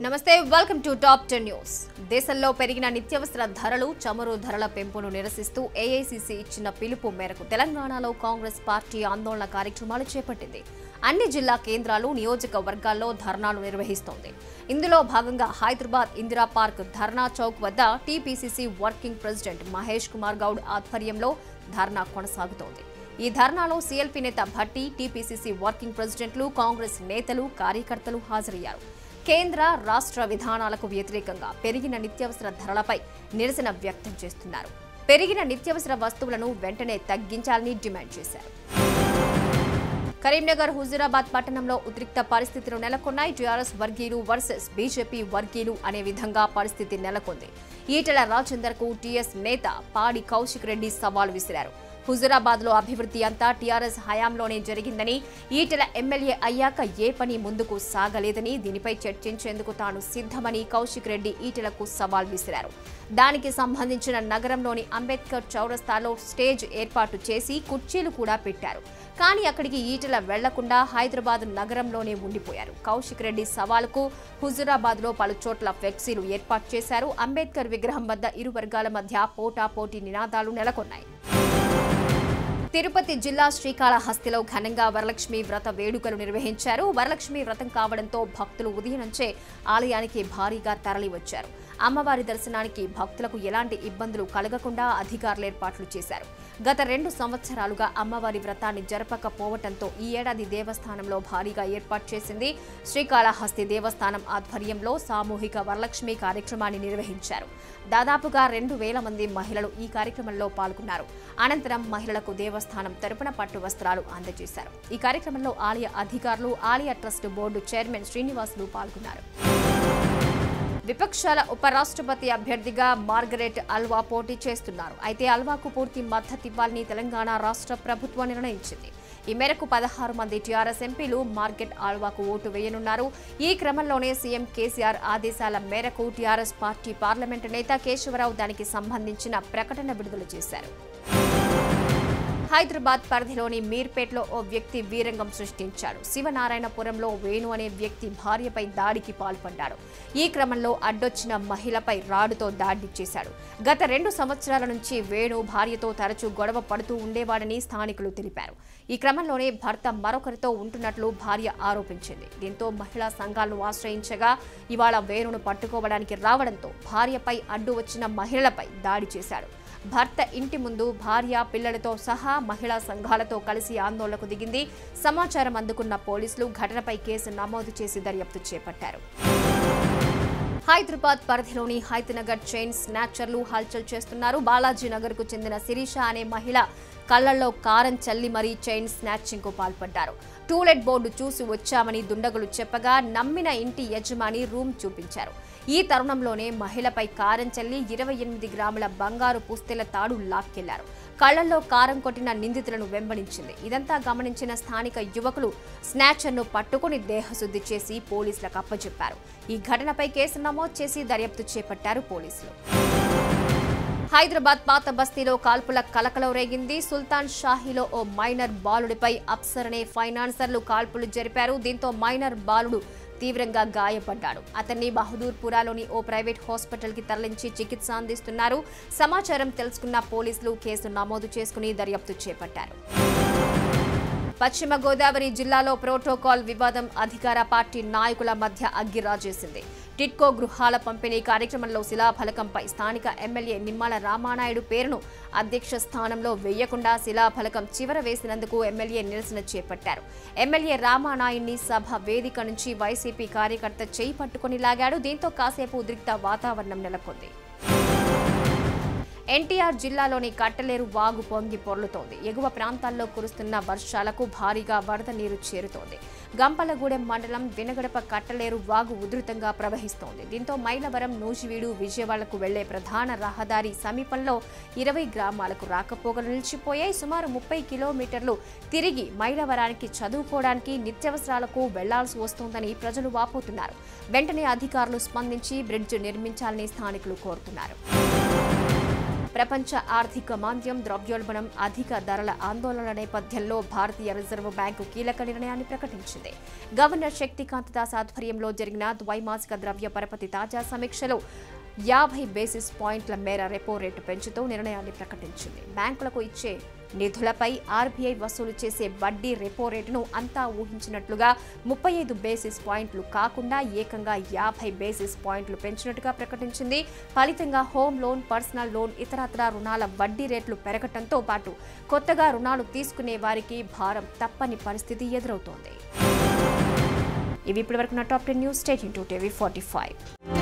నమస్తే welcome to top ten news దేశంలో పెరిగిన నిత్యావసర ధరలు చమురు ధరల పెంపును నిరసిస్తూ ఏఐసీసీ ఇచ్చిన పిలుపు మేరకు తెలంగాణలో కాంగ్రెస్ పార్టీ ఆందోళన కార్యక్రమాలు చేపట్టింది అన్ని జిల్లా కేంద్రాలు నియోజకవర్గాల్లో ధర్నాలు నిర్వహిస్తోంది ఇందులో భాగంగా హైదరాబాద్ ఇందిరా పార్క్ ధర్నా చౌక్ వద్ద TPCC working president Mahesh Kumar Goud ఆధ్వర్యంలో ధర్నా కొనసాగుతోంది ఈ ధర్నాలో సీఎల్పీ నేత భట్టి టీపీసీసీ వర్కింగ్ ప్రెసిడెంట్లు కాంగ్రెస్ నేతలు కార్యకర్తలు హాజరయ్యారు కేంద్ర రాష్ట్ర విధానాలకు వ్యతిరేకంగా పెరిగిన నిత్యావసర ధరలపై నిరసన వ్యక్తం చేస్తున్నారు పెరిగిన నిత్యావసర వస్తువులను వెంటనే తగ్గించాలని డిమాండ్ చేశారు కరీంనగర్ హుజూరాబాద్ పట్టణంలో ఉద్రిక్త పరిస్థితులు నెలకొన్నాయి టీఆర్ఎస్ వర్గీయులు వర్సెస్ బీజేపీ వర్గీయులు అనే విధంగా పరిస్థితి నెలకొంది ఈటెల రాజేందర్ కు టీఎస్ నేత పాడి కౌశిక్ రెడ్డి సవాల్ విసిరారు హుజూరాబాద్ లో అభివృద్ధి అంతా టీఆర్ఎస్ హయాంలోనే జరిగిందని ఈటెల ఎమ్మెల్యే అయ్యాక ఏ పని ముందుకు సాగలేదని దీనిపై చర్చించేందుకు తాను సిద్ధమని కౌశిక్ రెడ్డి ఈటెలకు సవాల్ విసిరారు దానికి సంబంధించిన నగరంలోని అంబేద్కర్ చౌరస్తాలో స్టేజ్ ఏర్పాటు చేసి కుర్చీలు కూడా పెట్టారు కానీ అక్కడికి ఈటెల వెళ్లకుండా హైదరాబాద్ నగరంలోనే ఉండిపోయారు కౌశిక్ రెడ్డి సవాలుకు హుజూరాబాద్ లో పలు చోట్ల ఫ్లెక్సీలు ఏర్పాటు చేశారు అంబేద్కర్ విగ్రహం వద్ద ఇరు వర్గాల మధ్య పోటాపోటీ నినాదాలు నెలకొన్నాయి తిరుపతి జిల్లా శ్రీకాళహస్తిలో ఘనంగా వరలక్ష్మి వ్రత వేడుకలు నిర్వహించారు వరలక్ష్మి వ్రతం కావడంతో భక్తులు ఉదయం నుంచే ఆలయానికి భారీగా తరలివచ్చారు అమ్మవారి దర్శనానికి భక్తులకు ఎలాంటి ఇబ్బందులు కలగకుండా అధికారులు ఏర్పాట్లు చేశారు గత రెండు సంవత్సరాలుగా అమ్మవారి వ్రతాన్ని జరపకపోవడంతో ఈ ఏడాది దేవస్థానంలో భారీగా ఏర్పాటు చేసింది శ్రీకాళహస్తి దేవస్థానం ఆధ్వర్యంలో సామూహిక వరలక్ష్మి కార్యక్రమాన్ని నిర్వహించారు దాదాపుగా రెండు వేల మంది మహిళలు ఈ కార్యక్రమంలో పాల్గొన్నారు అనంతరం మహిళలకు దేవస్థానం తరపున పట్టు వస్త్రాలు అందజేశారు ఈ కార్యక్రమంలో ఆలయ అధికారులు ఆలయ ట్రస్ట్ బోర్డు చైర్మన్ శ్రీనివాసులు పాల్గొన్నారు విపక్షాల ఉపరాష్ట్రపతి అభ్యర్థిగా మార్గరెట్ అల్వా పోటీ చేస్తున్నారు అయితే అల్వాకు పూర్తి మద్దతు ఇవ్వాలని తెలంగాణ రాష్ట్ర ప్రభుత్వం నిర్ణయించింది ఈ మేరకు పదహారు మంది టీఆర్ఎస్ ఎంపీలు మార్గెట్ ఆల్వాకు ఓటు వేయనున్నారు ఈ క్రమంలోనే సీఎం కేసీఆర్ ఆదేశాల మేరకు టీఆర్ఎస్ పార్టీ పార్లమెంటు నేత కేశవరావు దానికి సంబంధించిన ప్రకటన విడుదల చేశారు హైదరాబాద్ పరిధిలోని మీర్పేట్లో ఓ వ్యక్తి వీరంగం సృష్టించాడు శివనారాయణపురంలో వేణు అనే వ్యక్తి భార్యపై దాడికి పాల్పడ్డాడు ఈ క్రమంలో అడ్డొచ్చిన మహిళపై రాడుతో దాడి చేశాడు గత రెండు సంవత్సరాల నుంచి వేణు భార్యతో తరచూ గొడవ పడుతూ ఉండేవాడని స్థానికులు తెలిపారు ఈ క్రమంలోనే భర్త మరొకరితో ఉంటున్నట్లు భార్య ఆరోపించింది దీంతో మహిళా సంఘాలను ఆశ్రయించగా ఇవాళ వేణును పట్టుకోవడానికి రావడంతో భార్యపై అడ్డు వచ్చిన మహిళలపై దాడి చేశాడు భర్త ఇంటి ముందు భార్య పిల్లలతో సహా మహిళా సంఘాలతో కలిసి ఆందోళనకు దిగింది సమాచారం అందుకున్న పోలీసులు ఘటనపై కేసు నమోదు చేసి దర్యాప్తు చేపట్టారు హైదరాబాద్ పరిధిలోని హైతనగర్ చైన్ స్నాచర్లు హల్చల్ చేస్తున్నారు బాలాజీ నగర్ కు చెందిన శిరీష అనే మహిళ కళ్లల్లో కారం చల్లి మరీ చైన్ స్నాచింగ్ కు పాల్పడ్డారు టూలెట్ బోర్డు చూసి వచ్చామని దుండగులు చెప్పగా నమ్మిన ఇంటి యజమాని రూమ్ చూపించారు ఈ తరుణంలోనే మహిళపై కారం చల్లి ఇరవై ఎనిమిది గ్రాముల బంగారు పుస్తెల తాడు లాక్కెళ్లారు కళ్లల్లో కారం కొట్టిన నిందితులను వెంబడించింది ఇదంతా గమనించిన స్థానిక యువకులు స్నాచర్ను పట్టుకుని దేహశుద్ధి చేసి పోలీసులకు అప్పచెప్పారు ఈ ఘటనపై కేసు నమోదు చేసి దర్యాప్తు చేపట్టారు పోలీసులు హైదరాబాద్ పాత బస్తీలో కాల్పుల కలకలం రేగింది సుల్తాన్ షాహీలో ఓ మైనర్ బాలుడిపై అప్సరనే ఫైనాన్సర్లు కాల్పులు జరిపారు దీంతో మైనర్ బాలుడు తీవ్రంగా గాయపడ్డాడు అతన్ని బహదూర్పురాలోని ఓ ప్రైవేట్ హాస్పిటల్ కి తరలించి చికిత్స అందిస్తున్నారు సమాచారం తెలుసుకున్న పోలీసులు కేసు నమోదు చేసుకుని దర్యాప్తు చేపట్టారు పశ్చిమ గోదావరి జిల్లాలో ప్రోటోకాల్ వివాదం అధికార పార్టీ నాయకుల మధ్య అగ్గిరాజేసింది టిట్కో గృహాల పంపిణీ కార్యక్రమంలో శిలాఫలకంపై స్థానిక ఎమ్మెల్యే నిమ్మల రామానాయుడు పేరును అధ్యక్ష స్థానంలో వేయకుండా శిలాఫలకం చివర వేసినందుకు ఎమ్మెల్యే నిరసన చేపట్టారు ఎమ్మెల్యే రామానాయుడిని సభ వేదిక నుంచి వైసీపీ కార్యకర్త చేయి పట్టుకుని లాగాడు దీంతో కాసేపు ఉద్రిక్త వాతావరణం నెలకొంది ఎన్టీఆర్ జిల్లాలోని కట్టలేరు వాగు పొంగి పొర్లుతోంది ఎగువ ప్రాంతాల్లో కురుస్తున్న వర్షాలకు భారీగా వరద నీరు చేరుతోంది గంపలగూడెం మండలం వినగడప కట్టలేరు వాగు ఉధృతంగా ప్రవహిస్తోంది దీంతో మైలవరం నూజివీడు విజయవాడకు వెళ్లే ప్రధాన రహదారి సమీపంలో ఇరవై గ్రామాలకు రాకపోకలు నిలిచిపోయాయి సుమారు ముప్పై కిలోమీటర్లు తిరిగి మైలవరానికి చదువుకోవడానికి నిత్యావసరాలకు వెళ్లాల్సి వస్తోందని ప్రజలు వాపోతున్నారు వెంటనే అధికారులు స్పందించి బ్రిడ్జ్ నిర్మించాలని స్థానికులు కోరుతున్నారు ప్రపంచ ఆర్థిక మాంద్యం ద్రవ్యోల్బణం అధిక ధరల ఆందోళనల నేపథ్యంలో భారతీయ రిజర్వ్ బ్యాంకు కీలక నిర్ణయాన్ని ప్రకటించింది గవర్నర్ శక్తికాంత దాస్ ఆధ్వర్యంలో జరిగిన ద్వైమాసిక ద్రవ్య పరపతి తాజా సమీక్షలో యాభై బేసిస్ పాయింట్ల మేర రెపో రేటు పెంచుతూ నిర్ణయాన్ని ప్రకటించింది బ్యాంకులకు ఇచ్చే నిధులపై ఆర్బీఐ వసూలు చేసే వడ్డీ రెపో రేటును అంతా ఊహించినట్లుగా ముప్పై ఐదు బేసిస్ పాయింట్లు కాకుండా ఏకంగా యాభై బేసిస్ పాయింట్లు పెంచినట్టుగా ప్రకటించింది ఫలితంగా హోమ్ లోన్ పర్సనల్ లోన్ ఇతరత్ర రుణాల వడ్డీ రేట్లు పెరగటంతో పాటు కొత్తగా రుణాలు తీసుకునే వారికి భారం తప్పని పరిస్థితి ఎదురవుతోంది ఇవి ఇప్పటివరకు నా top ten news state into TV forty five